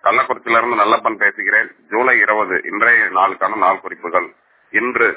கள்ளக்குறிச்சியில இருந்து நல்லப்பன் பேசுகிறேன் ஜூலை இருபது இன்றைய நாளுக்கான நாள் குறிப்புகள் இன்று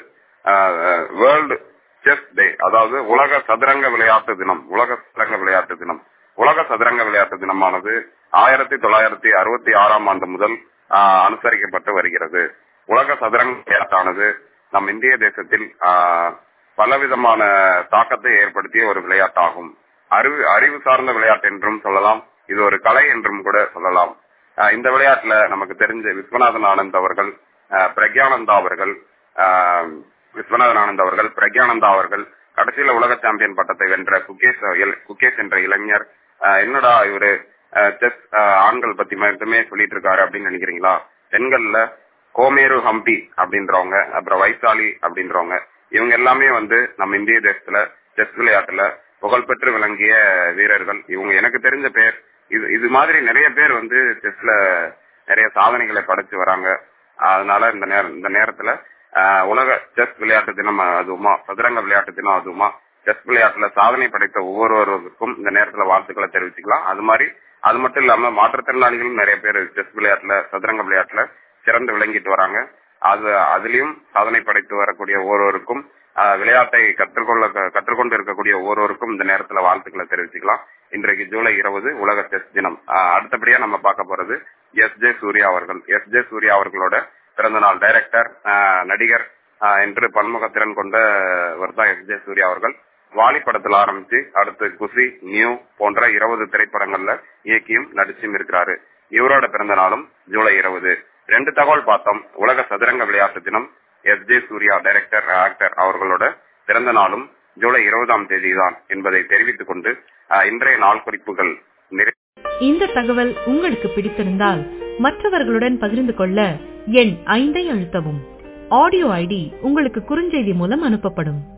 வேர்ல்டு செஸ் டே அதாவது உலக சதுரங்க விளையாட்டு தினம் உலக சதுரங்க விளையாட்டு தினம் உலக சதுரங்க விளையாட்டு தினமானது ஆயிரத்தி தொள்ளாயிரத்தி அறுபத்தி ஆறாம் ஆண்டு முதல் ஆஹ், அனுசரிக்கப்பட்டு வருகிறது உலக சதுரங்க விளையாட்டானது நம் இந்திய தேசத்தில் ஆஹ், பலவிதமான தாக்கத்தை ஏற்படுத்திய ஒரு விளையாட்டாகும் அறிவு அறிவு சார்ந்த விளையாட்டு என்றும் சொல்லலாம் இது ஒரு கலை என்றும் கூட சொல்லலாம் ஆஹ், இந்த விளையாட்டுல நமக்கு தெரிஞ்ச விஸ்வநாதன் ஆனந்த் அவர்கள் ஆஹ், பிரக்யானந்தா அவர்கள் ஆஹ், விஸ்வநாதன் ஆனந்த் அவர்கள் பிரக்யானந்தா அவர்கள் கடைசியில உலக சாம்பியன் பட்டத்தை வென்ற குகேஷ் இள- குகேஷ் என்ற இளைஞர் ஆஹ், என்னடா இவரு செஸ் ஆண்கள் பத்தி மட்டுமே சொல்லிட்டு இருக்காரு அப்படின்னு நினைக்கிறீங்களா பெண்கள்ல கோமேரு ஹம்பி அப்படின்றவங்க அப்புறம் வைசாலி அப்படின்றவங்க இவங்க எல்லாமே வந்து நம்ம இந்திய தேசத்துல செஸ் விளையாட்டுல புகழ்பெற்று விளங்கிய வீரர்கள் இவங்க எனக்கு தெரிஞ்ச பேர் இது இது மாதிரி நிறைய பேர் வந்து செஸ்ல நிறைய சாதனைகளை படைச்சு வராங்க அதனால இந்த நேரம் இந்த நேரத்துல ஆஹ், உலக செஸ் விளையாட்டு தினம் அதுவுமா சதுரங்க விளையாட்டு தினம் அதுவுமா செஸ் விளையாட்டுல சாதனை படைத்த ஒவ்வொருவருக்கும் இந்த நேரத்துல வாழ்த்துக்களை தெரிவிச்சுக்கலாம் அது மாதிரி அது மட்டும் இல்லாம மாற்றுத்திறனாளிகளும் நிறைய பேர் செஸ் விளையாட்டுல சதுரங்க விளையாட்டுல சிறந்து விளங்கிட்டு வராங்க அது அதுலயும் சாதனை படைத்து வரக்கூடிய ஒவ்வொருவருக்கும் ஆஹ், விளையாட்டை கற்றுக்கொள்ள கற்றுக்கொண்டு இருக்கக்கூடிய ஒவ்வொருவருக்கும் இந்த நேரத்துல வாழ்த்துக்களை தெரிவிச்சுக்கலாம் இன்றைக்கு ஜூலை இருபது உலக செஸ் தினம் ஆஹ், அடுத்தபடியா நம்ம பார்க்க போறது எஸ் ஜே சூர்யா அவர்கள் எஸ் ஜே சூர்யா அவர்களோட பிறந்த நாள் டைரக்டர் ஆஹ், நடிகர் ஆஹ், என்று பன்முகத்திறன் கொண்டவர் தான் எஸ் ஜே சூர்யா அவர்கள் வாலி படத்துல ஆரம்பிச்சு அடுத்து குசி நியூ போன்ற இருபது திரைப்படங்கள்ல இயக்கியும் நடிச்சும் இருக்கிறாரு இவரோட பிறந்த நாளும் ஜூலை இருபது ரெண்டு தகவல் பார்த்தோம் உலக சதுரங்க விளையாட்டு தினம் S J Suriya director actor அவர்களோட பிறந்த நாளும் ஜூலை இருபதாம் தேதி தான் என்பதை தெரிவித்துக் கொண்டு ஆஹ், இன்றைய நாள் குறிப்புகள் நிறைவு இந்த தகவல் உங்களுக்கு பிடித்திருந்தால் மற்றவர்களுடன் பகிர்ந்து கொள்ள எண் ஐந்தை அழுத்தவும் ஆடியோ ஐடி உங்களுக்கு குறுஞ்செய்தி மூலம் அனுப்பப்படும்